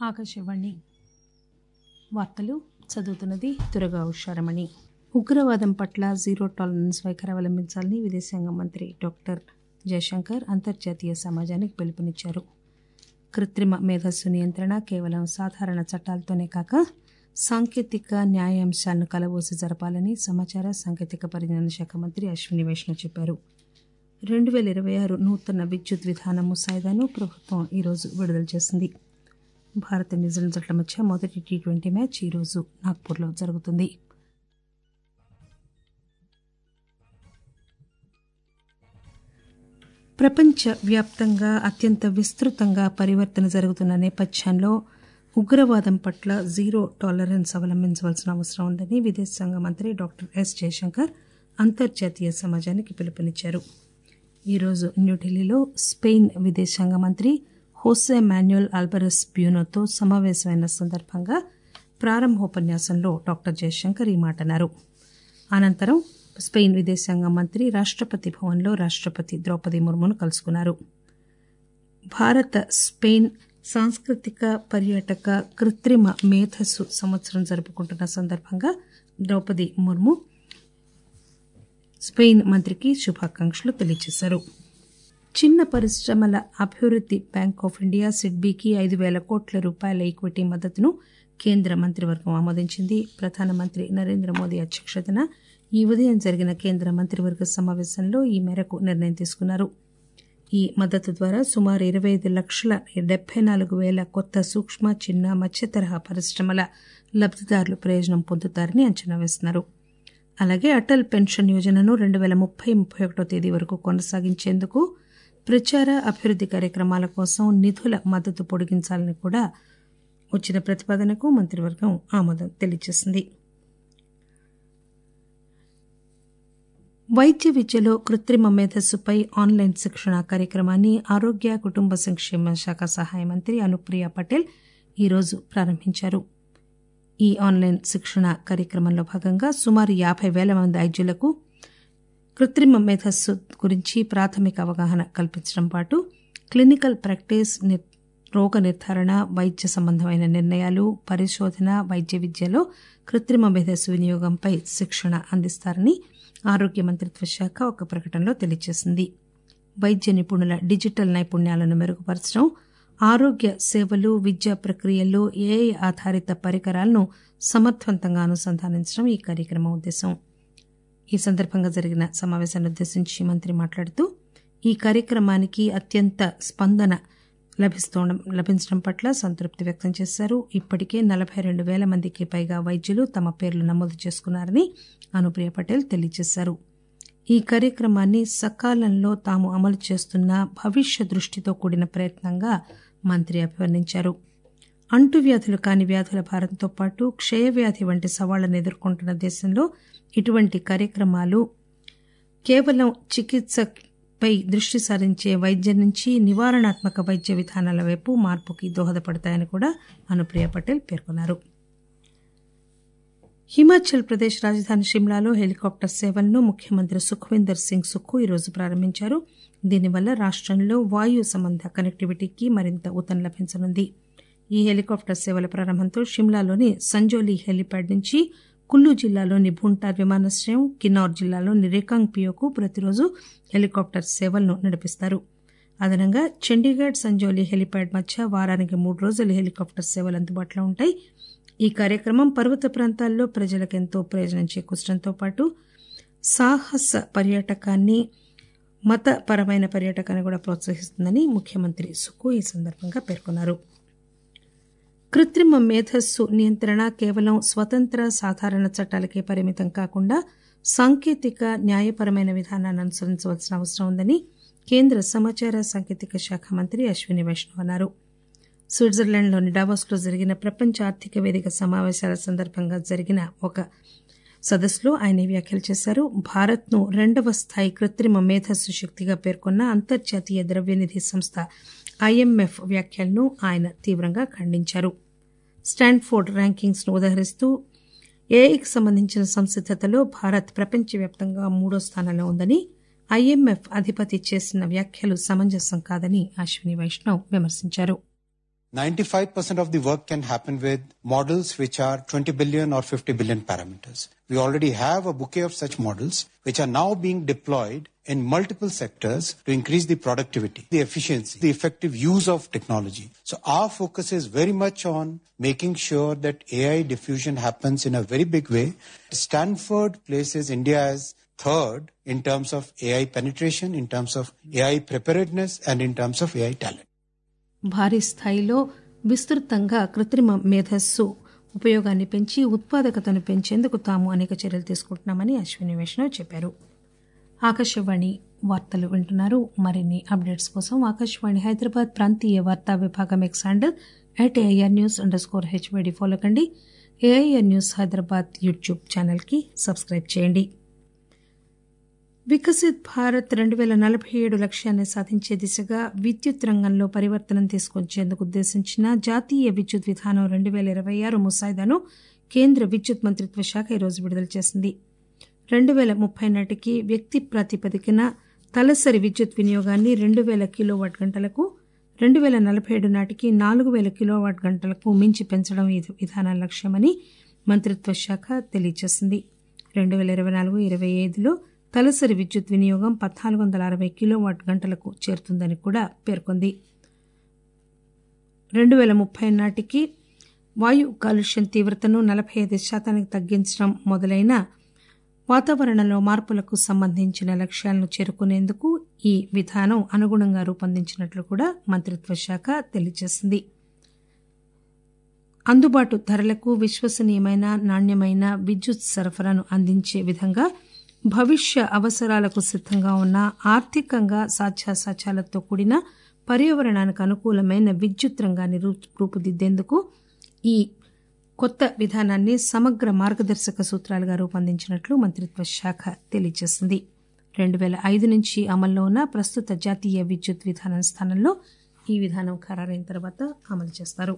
ఆకాశవాణి వార్తలు చదువుతున్నది దురగా ఉషారమణి ఉగ్రవాదం పట్ల జీరో టాలరెన్స్ వైఖరి అవలంబించాలని విదేశాంగ మంత్రి డాక్టర్ జయశంకర్ అంతర్జాతీయ సమాజానికి పిలుపునిచ్చారు కృత్రిమ మేధస్సు నియంత్రణ కేవలం సాధారణ చట్టాలతోనే కాక సాంకేతిక న్యాయ అంశాలను కలబోసి జరపాలని సమాచార సాంకేతిక పరిజ్ఞాన శాఖ మంత్రి అశ్విని వైష్ణవ్ చెప్పారు రెండు పేల ఇరవై ఆరు నూతన విద్యుత్ విధాన ముసాయిదాను ప్రభుత్వం ఈరోజు విడుదల చేసింది భారత్ న్యూజిలాండ్ జట్ల మధ్య మొదటి టీ ట్వంటీ మ్యాచ్ ఈరోజు నాగ్పూర్లో జరుగుతుంది ప్రపంచ వ్యాప్తంగా అత్యంత విస్తృతంగా పరివర్తన జరుగుతున్న నేపథ్యంలో ఉగ్రవాదం పట్ల జీరో టాలరెన్స్ అవలంబించవలసిన అవసరం ఉందని విదేశాంగ మంత్రి డాక్టర్ ఎస్ జయశంకర్ అంతర్జాతీయ సమాజానికి పిలుపునిచ్చారు ఈరోజు న్యూఢిల్లీలో స్పెయిన్ విదేశాంగ మంత్రి హోసే మాన్యుయల్ ఆల్బరస్ బ్యూనోతో సమావేశమైన సందర్భంగా ప్రారంభోపన్యాసంలో డాక్టర్ జయశంకర్ ఈ మాట అన్నారు అనంతరం స్పెయిన్ విదేశాంగ మంత్రి రాష్టపతి భవన్లో రాష్టపతి ద్రౌపది ముర్మును కలుసుకున్నారు భారత స్పెయిన్ సాంస్కృతిక పర్యాటక కృత్రిమ మేధస్సు సంవత్సరం జరుపుకుంటున్న సందర్భంగా ద్రౌపది ముర్ము స్పెయిన్ మంత్రికి శుభాకాంక్షలు తెలియజేశారు చిన్న పరిశ్రమల అభివృద్ది బ్యాంక్ ఆఫ్ ఇండియా సిడ్బీకి ఐదు పేల కోట్ల రూపాయల ఈక్విటీ మద్దతును కేంద్ర మంత్రివర్గం ఆమోదించింది ప్రధానమంత్రి నరేంద్ర మోదీ అధ్యక్షతన ఈ ఉదయం జరిగిన కేంద్ర మంత్రివర్గ సమావేశంలో ఈ మేరకు నిర్ణయం తీసుకున్నారు ఈ మద్దతు ద్వారా సుమారు ఇరవై ఐదు లక్షల డెబ్బై నాలుగు పేల కొత్త సూక్ష్మ చిన్న మధ్య తరహా పరిశ్రమల లబ్దిదారులు ప్రయోజనం పొందుతారని అంచనా వేస్తున్నారు అలాగే అటల్ పెన్షన్ యోజనను రెండు పేల ముప్పై ముప్పై ఒకటో తేదీ వరకు కొనసాగించేందుకు ప్రచార అభివృద్ది కార్యక్రమాల కోసం నిధుల మద్దతు పొడిగించాలని కూడా వచ్చిన ప్రతిపాదనకు మంత్రివర్గం ఆమోదం తెలియజేసింది వైద్య విద్యలో కృత్రిమ మేధస్సుపై ఆన్లైన్ శిక్షణ కార్యక్రమాన్ని ఆరోగ్య కుటుంబ సంక్షేమ శాఖ సహాయ మంత్రి అనుప్రియ పటేల్ ఈరోజు ప్రారంభించారు ఈ ఆన్లైన్ శిక్షణ కార్యక్రమంలో భాగంగా సుమారు యాబై పేల మంది వైద్యులకు కృత్రిమ మేధస్సు గురించి ప్రాథమిక అవగాహన కల్పించడం పాటు క్లినికల్ ప్రాక్టీస్ రోగ నిర్ధారణ వైద్య సంబంధమైన నిర్ణయాలు పరిశోధన వైద్య విద్యలో కృత్రిమ మేధస్సు వినియోగంపై శిక్షణ అందిస్తారని ఆరోగ్య మంత్రిత్వ శాఖ ఒక ప్రకటనలో తెలియజేసింది వైద్య నిపుణుల డిజిటల్ నైపుణ్యాలను మెరుగుపరచడం ఆరోగ్య సేవలు విద్యా ప్రక్రియల్లో ఏఐ ఆధారిత పరికరాలను సమర్థవంతంగా అనుసంధానించడం ఈ కార్యక్రమం ఉద్దేశం ఈ సందర్భంగా జరిగిన సమావేశాన్ని ఉద్దేశించి మంత్రి మాట్లాడుతూ ఈ కార్యక్రమానికి అత్యంత స్పందన లభిస్తుండడం లభించడం పట్ల సంతృప్తి వ్యక్తం చేశారు ఇప్పటికే నలభై రెండు పేల మందికి పైగా వైద్యులు తమ పేర్లు నమోదు చేసుకున్నారని అనుప్రియ పటేల్ తెలియజేశారు ఈ కార్యక్రమాన్ని సకాలంలో తాము అమలు చేస్తున్న భవిష్య దృష్టితో కూడిన ప్రయత్నంగా మంత్రి అభివర్ణించారు అంటువ్యాధులు కాని వ్యాధుల భారంతో పాటు క్షయవ్యాధి వంటి సవాళ్లను ఎదుర్కొంటున్న దేశంలో ఇటువంటి కార్యక్రమాలు కేవలం చికిత్సపై దృష్టి సారించే వైద్యం నుంచి నివారణాత్మక వైద్య విధానాల వైపు మార్పుకి దోహదపడతాయని కూడా అనుప్రియ పటేల్ పేర్కొన్నారు హిమాచల్ ప్రదేశ్ రాజధాని షిమ్లాలో హెలికాప్టర్ సేవలను ముఖ్యమంత్రి సుఖ్వీందర్ సింగ్ సుక్కు ఈరోజు ప్రారంభించారు దీనివల్ల రాష్టంలో వాయు సంబంధ కనెక్టివిటీకి మరింత ఊతం లభించనుంది ఈ హెలికాప్టర్ సేవల ప్రారంభంతో షిమ్లాలోని సంజోలీ హెలిప్యాడ్ నుంచి కుల్లు జిల్లాలోని భూంటార్ విమానాశ్రయం కిన్నౌర్ జిల్లాలోని రేకాంగ్ పియోకు ప్రతిరోజు హెలికాప్టర్ సేవలను నడిపిస్తారు అదనంగా చండీగఢ్ సంజోలీ హెలిప్యాడ్ మధ్య వారానికి మూడు రోజులు హెలికాప్టర్ సేవలు అందుబాటులో ఉంటాయి ఈ కార్యక్రమం పర్వత ప్రాంతాల్లో ప్రజలకు ఎంతో ప్రయోజనం చేకూర్చడంతో పాటు సాహస పర్యాటకాన్ని మతపరమైన పర్యాటకాన్ని కూడా ప్రోత్సహిస్తుందని ముఖ్యమంత్రి సుక్కు ఈ సందర్భంగా పేర్కొన్నారు కృత్రిమ మేధస్సు నియంత్రణ కేవలం స్వతంత్ర సాధారణ చట్టాలకే పరిమితం కాకుండా సాంకేతిక న్యాయపరమైన విధానాన్ని అనుసరించవలసిన అవసరం ఉందని కేంద్ర సమాచార సాంకేతిక శాఖ మంత్రి అశ్విని వైష్ణవ్ అన్నారు స్విట్జర్లాండ్లోని డావోస్లో జరిగిన ప్రపంచ ఆర్థిక వేదిక సమావేశాల సందర్భంగా జరిగిన ఒక సదస్సులో ఆయన ఈ వ్యాఖ్యలు చేశారు భారత్ను రెండవ స్థాయి కృత్రిమ మేధస్సు శక్తిగా పేర్కొన్న అంతర్జాతీయ ద్రవ్యనిధి సంస్థ ఐఎంఎఫ్ వ్యాఖ్యలను ఆయన తీవ్రంగా ఖండించారు స్టాన్ఫోర్డ్ ర్యాంకింగ్స్ ను ఉదహరిస్తూ ఏఐకి సంబంధించిన సంసిద్దతలో భారత్ ప్రపంచవ్యాప్తంగా మూడో స్థానంలో ఉందని ఐఎంఎఫ్ అధిపతి చేసిన వ్యాఖ్యలు సమంజసం కాదని అశ్విని వైష్ణవ్ విమర్శించారు 95% of the work can happen with models which are 20 billion or 50 billion parameters. We already have a bouquet of such models which are now being deployed in multiple sectors to increase the productivity, the efficiency, the effective use of technology. So our focus is very much on making sure that AI diffusion happens in a very big way. Stanford places India as third in terms of AI penetration, in terms of AI preparedness, and in terms of AI talent. భారీ స్థాయిలో విస్తృతంగా కృత్రిమ మేధస్సు ఉపయోగాన్ని పెంచి ఉత్పాదకతను పెంచేందుకు తాము అనేక చర్యలు తీసుకుంటున్నామని అశ్విని వైష్ణవ్ చెప్పారు ఆకాశవాణి వార్తలు వింటున్నారు మరిన్ని అప్డేట్స్ కోసం ఆకాశవాణి హైదరాబాద్ ప్రాంతీయ వార్తా విభాగం X handle at AIR news underscore HYD follow కండి ఏఐఆర్ న్యూస్ హైదరాబాద్ యూట్యూబ్ ఛానల్కి సబ్స్క్రైబ్ చేయండి వికసిత్ భారత్ రెండు పేల నలభై ఏడు లక్ష్యాన్ని సాధించే దిశగా విద్యుత్ రంగంలో పరివర్తనం తీసుకొచ్చేందుకు ఉద్దేశించిన జాతీయ విద్యుత్ విధానం రెండు పేల ఇరవై ఆరు ముసాయిదాను కేంద్ర విద్యుత్ మంత్రిత్వ శాఖ ఈరోజు విడుదల చేసింది రెండు పేల ముప్పై నాటికి వ్యక్తి ప్రాతిపదికన తలసరి విద్యుత్ వినియోగాన్ని రెండు పేల కిలోవాట్ గంటలకు రెండు పేల నలభై ఏడు నాటికి నాలుగు పేల కిలోవాట్ గంటలకు మించి పెంచడం ఈ విధాన లక్ష్యమని మంత్రిత్వ శాఖ తెలియజేసింది రెండు పేల ఇరవై నాలుగు ఇరవై ఐదులో తలసరి విద్యుత్ వినియోగం పద్నాలుగు వందల అరవై కిలోవాట్ గంటలకు చేరుతుందని కూడా పేర్కొంది రెండు పేల ముప్పై నాటికి వాయు కాలుష్యం తీవ్రతను నలభై ఐదు శాతానికి తగ్గించడం మొదలైన వాతావరణంలో మార్పులకు సంబంధించిన లక్ష్యాలను చేరుకునేందుకు ఈ విధానం అనుగుణంగా రూపొందించినట్లు కూడా మంత్రిత్వ శాఖ తెలియజేసింది అందుబాటు ధరలకు విశ్వసనీయమైన నాణ్యమైన విద్యుత్ సరఫరాను అందించే విధంగా భవిష్య అవసరాలకు సిద్ధంగా ఉన్న ఆర్థికంగా సాధ్యాసాధ్యాలతో కూడిన పర్యావరణానికి అనుకూలమైన విద్యుత్ రంగాన్ని రూపుదిద్దేందుకు ఈ కొత్త విధానాన్ని సమగ్ర మార్గదర్శక సూత్రాలుగా రూపొందించినట్లు మంత్రిత్వ శాఖ తెలియజేసింది రెండు పేల ఐదు నుంచి అమల్లో ఉన్న ప్రస్తుత జాతీయ విద్యుత్ విధానం స్థానంలో ఈ విధానం ఖరారైన తర్వాత అమలు చేస్తారు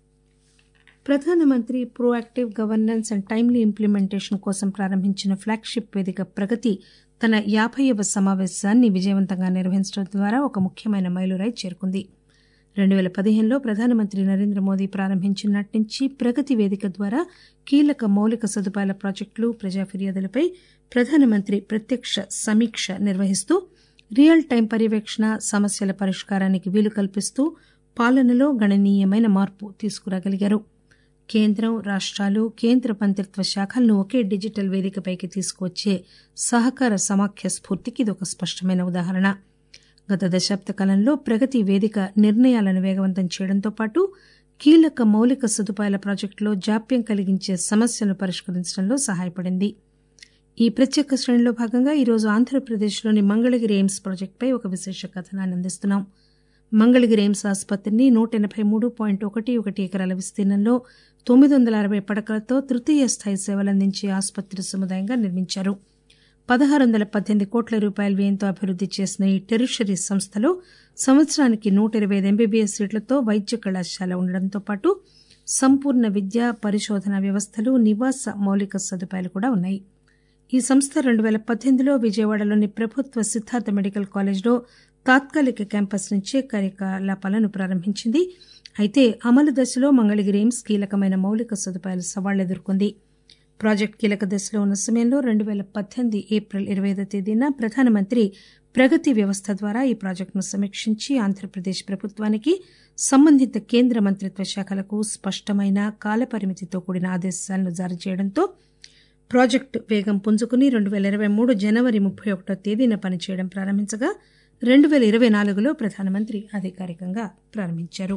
ప్రధానమంత్రి proactive governance and timely implementation కోసం ప్రారంభించిన ఫ్లాగ్షిప్ వేదిక ప్రగతి తన యాభైవ సమావేశాన్ని విజయవంతంగా నిర్వహించడం ద్వారా ఒక ముఖ్యమైన మైలురాయి చేరుకుంది రెండు పేల పదిహేనులో ప్రధానమంత్రి నరేంద్ర మోదీ ప్రారంభించిన నాటి నుంచి ప్రగతి వేదిక ద్వారా కీలక మౌలిక సదుపాయాల ప్రాజెక్టులు ప్రజా ఫిర్యాదులపై ప్రధానమంత్రి ప్రత్యక్ష సమీక్ష నిర్వహిస్తూ రియల్ టైం పర్యవేక్షణ సమస్యల పరిష్కారానికి వీలు కల్పిస్తూ పాలనలో గణనీయమైన మార్పు తీసుకురాగలిగారు కేంద్రం రాష్ట్రాలు కేంద్ర మంత్రిత్వ శాఖలను ఒకే డిజిటల్ వేదికపైకి తీసుకువచ్చే సహకార సమాఖ్య స్ఫూర్తికి ఇది ఒక స్పష్టమైన ఉదాహరణ గత దశాబ్ద కాలంలో ప్రగతి వేదిక నిర్ణయాలను వేగవంతం చేయడంతో పాటు కీలక మౌలిక సదుపాయాల ప్రాజెక్టులో జాప్యం కలిగించే సమస్యలను పరిష్కరించడంలో సహాయపడింది ఈ ప్రత్యేక శ్రేణిలో భాగంగా ఈరోజు ఆంధ్రప్రదేశ్లోని మంగళగిరి ఎయిమ్స్ ప్రాజెక్టుపై ఒక విశేష కథనాన్ని అందిస్తున్నాం మంగళగిరి ఎయిమ్స్ ఆసుపత్రిని నూట ఎనబై మూడు పాయింట్ ఒకటి ఒకటి ఎకరాల విస్తీర్ణంలో తొమ్మిది వందల అరవై పడకలతో తృతీయ స్థాయి సేవలందించే ఆసుపత్రి సముదాయంగా నిర్మించారు పదహారు వందల పద్దెనిమిది కోట్ల రూపాయల వ్యయంతో అభివృద్ది చేసిన ఈ టెరిషరీ సంస్థలో సంవత్సరానికి నూట ఇరవై ఐదు ఎంబీబీఎస్ సీట్లతో వైద్య కళాశాల ఉండడంతో పాటు సంపూర్ణ విద్య పరిశోధన వ్యవస్థలు నివాస మౌలిక సదుపాయాలు కూడా ఉన్నాయి ఈ సంస్థ రెండు పేల పద్దెనిమిదిలో విజయవాడలోని ప్రభుత్వ సిద్ధార్థ మెడికల్ కాలేజ్లో తాత్కాలిక క్యాంపస్ నుంచే కార్యకలాపాలను ప్రారంభించింది అయితే అమలు దశలో మంగళగిరి ఎయిమ్స్ కీలకమైన మౌలిక సదుపాయాల సవాళ్లు ఎదుర్కొంది ప్రాజెక్టు కీలక దశలో ఉన్న సమయంలో రెండు పేల పద్దెనిమిది ఏప్రిల్ ఇరవై ఐదో తేదీన ప్రధానమంత్రి ప్రగతి వ్యవస్థ ద్వారా ఈ ప్రాజెక్టును సమీక్షించి ఆంధ్రప్రదేశ్ ప్రభుత్వానికి సంబంధిత కేంద్ర మంత్రిత్వ శాఖలకు స్పష్టమైన కాలపరిమితితో కూడిన ఆదేశాలను జారీ చేయడంతో ప్రాజెక్టు వేగం పుంజుకుని రెండు పేల ఇరవై మూడు జనవరి ముప్పై ఒకటో తేదీన పనిచేయడం ప్రారంభించగా రెండు పేల ఇరవై నాలుగులో ప్రధానమంత్రి అధికారికంగా ప్రారంభించారు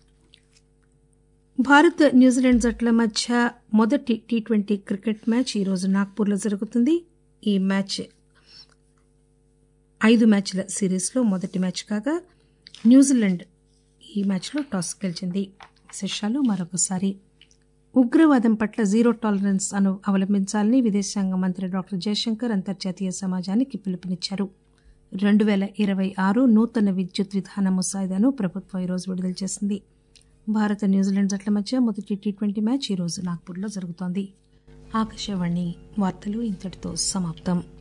భారత్ న్యూజిలాండ్ జట్ల మధ్య మొదటి టీ ట్వంటీ క్రికెట్ మ్యాచ్ ఈరోజు నాగ్పూర్లో జరుగుతుంది ఈ మ్యాచ్ ఐదు మ్యాచ్ల సిరీస్లో మొదటి మ్యాచ్ కాగా న్యూజిలాండ్ ఈ మ్యాచ్లో టాస్ గెలిచింది విశేషాలు మరొకసారి ఉగ్రవాదం పట్ల జీరో టాలరెన్స్ అను అవలంబించాలని విదేశాంగ మంత్రి డాక్టర్ జయశంకర్ అంతర్జాతీయ సమాజానికి పిలుపునిచ్చారు రెండు పేల ఇరవై ఆరు నూతన విద్యుత్ విధాన ముసాయిదాను ప్రభుత్వం ఈరోజు విడుదల చేసింది భారత న్యూజిలాండ్ జట్ల మధ్య మొదటి టీ ట్వంటీ మ్యాచ్ ఈరోజు నాగ్పూర్లో జరుగుతోంది ఆకాశవాణి వార్తలు ఇంతటితో సమాప్తం